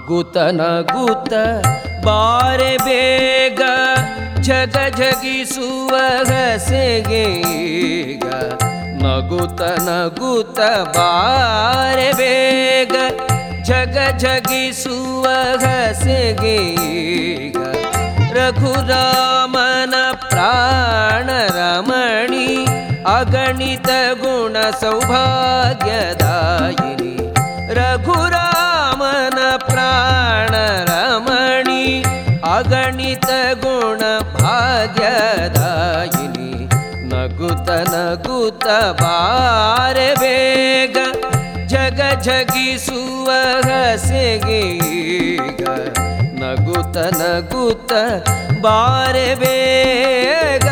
ನಗುತ ನಗುತ ಬಾರೆ ಬೇಗ ಜಗ ಜಗಿಸುವ ಹಸೆಗೆ ಈಗ ನಗುತ ನಗುತ ಬಾರೆ ಬೇಗ ಜಗ ಜಗಿಸುವ ಹಸೆಗೆ ಈಗ ರಘುರಾಮನ ಪ್ರಾಣ ರಮಣಿ ಅಗಣಿತ ಗುಣ ಸೌಭಾಗ್ಯದಾಯಿನಿ ರಘುರಾಮನ ಪ್ರಾಣ ರಮಣಿ ಅಗಣಿತ ಗುಣ ಭಾಗ್ಯದಾಯಿನಿ ನಗುತ ನಗುತ ಬಾರೆ ಬೇಗ ಜಗ ಜಗಿಸುವ ಹಸೆಗೆ ಈಗ ನಗುತ ನಗುತ ಬಾರೆ ಬೇಗ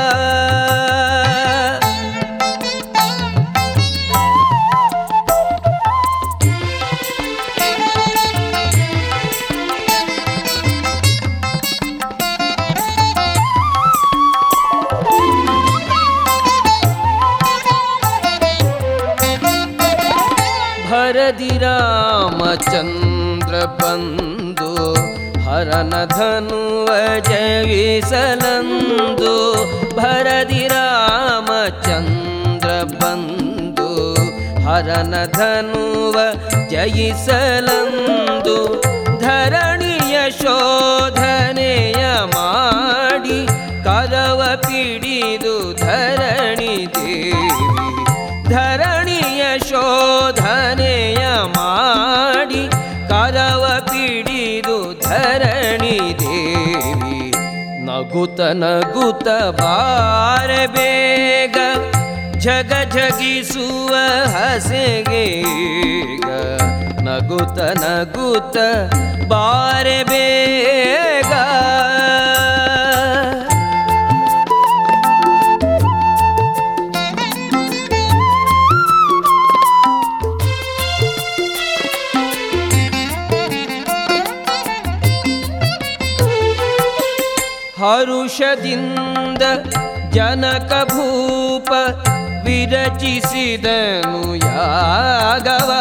ಭರದಿ ರಾಮಚಂದ್ರ ಬಂದು ಹರನ ಧನುವ ಜಯಿಸಲಂದು ಭರದಿ ರಾಮಚಂದ್ರ ಬಂದು ಹರನ ಧನುವ ಜಯಿಸಲಂದು ಧರಣಿಯ ಶೋಧನೆಯ ಮಾಡಿ ಕರವ ಪಿಡಿದು ಧರಣಿ ದೇವಿ ಧರಣಿಯ ಶೋಧನೆಯ ಮಾಡಿ ಕರವ ಪಿಡಿದು ಧರಣಿ ದೇವಿ ನಗುತ ನಗುತ ಬಾರೆ ಬೇಗ ಜಗ ಜಗಿಸುವ ಹಸೆಗೆ ಈಗ ನಗುತ ನಗುತ ಬಾರೆ ಬೇಗ ಹರುಷದಿಂದ ಜನಕ ಭೂಪ ವಿರಚಿಸಿದನು ಯಾಗವ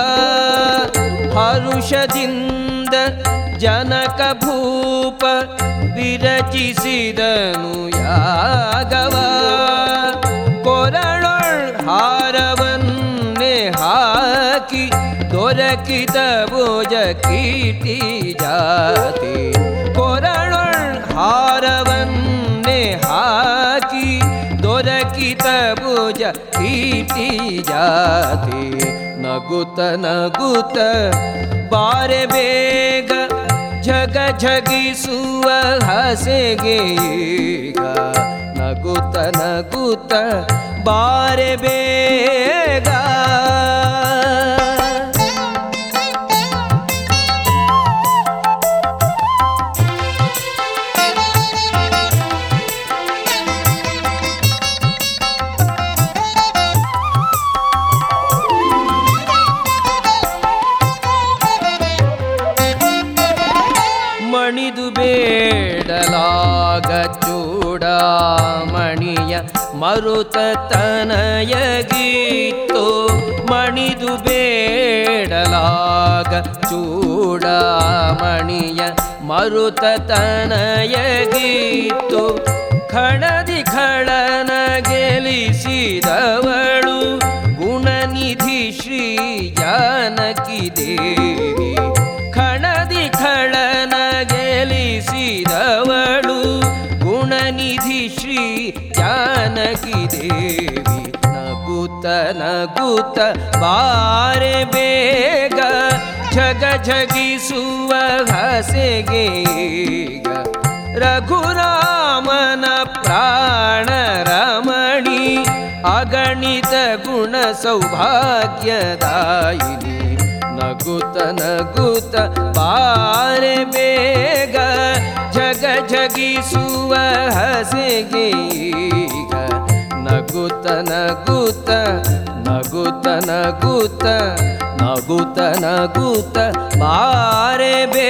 ಹರುಷದಿಂದ ಜನಕ ಭೂಪ ವಿರಚಿಸಿದನು ಯಾಗವ ಕೊರಳೊಳ್ ಹಾರವನ್ನೇ ಹಾಕಿ ದೊರಕಿದ ಭೋಜ ಕೀರ್ತಿ ಜಾತಿ ಕೊರಳೊಳ್ ಹಾರವನ್ನೇ ಹಾಕಿ ದೊರಕಿತ ಭುಜ ಕೀರ್ತಿ ಜಾತಿ ನಗುತ ನಗುತ ಬಾರೆ ಬೇಗ ಜಗ ಜಗಿಸುವ ಹಸೆಗೆ ಈಗ ನಗುತ ನಗುತ ಬಾರೆ ಬೇಗ ಮಣಿದು ಬೇಡಲಾಗ ಚೂಡಾಮಣಿಯ ಮರುತ ತನಯಗೀತು ಮಣಿದು ಬೇಡಲಾಗ ಚೂಡಾಮಣಿಯ ಮರುತ ತನಯಗೀತು ಖಣದಿ ಖಳನ ಗೆಲಿಸಿದವಳು ಗುಣನಿಧಿ ಶ್ರೀ ಜಾನಕಿ ದೇವಿ ಖಣದಿ ಖಳನ ಗೆಲಿಸಿದವಳು ಗುಣನಿಧಿ ಶ್ರೀ ಜಾನಕಿ ದೇವಿ ನಗುತ ನಗುತ ಬಾರೆ ಬೇಗ ಜಗ ಜಗಿಸುವ ಹಸೆಗೆ ಈಗ ರಘುರಾಮನ ಪ್ರಾಣ ರಮಣಿ ಅಗಣಿತ ಗುಣ ಸೌಭಾಗ್ಯದಾಯಿನಿ ನಗುತ ನಗುತ ಬಾರೆ ಬೇಗ ಜಗ ಜಗಿಸುವ ಹಸೆಗೆ ಈಗ ನಗುತ ನಗುತ ನಗುತ ನಗುತ ನಗುತ ನಗುತ ಬಾರೆ ಬೇ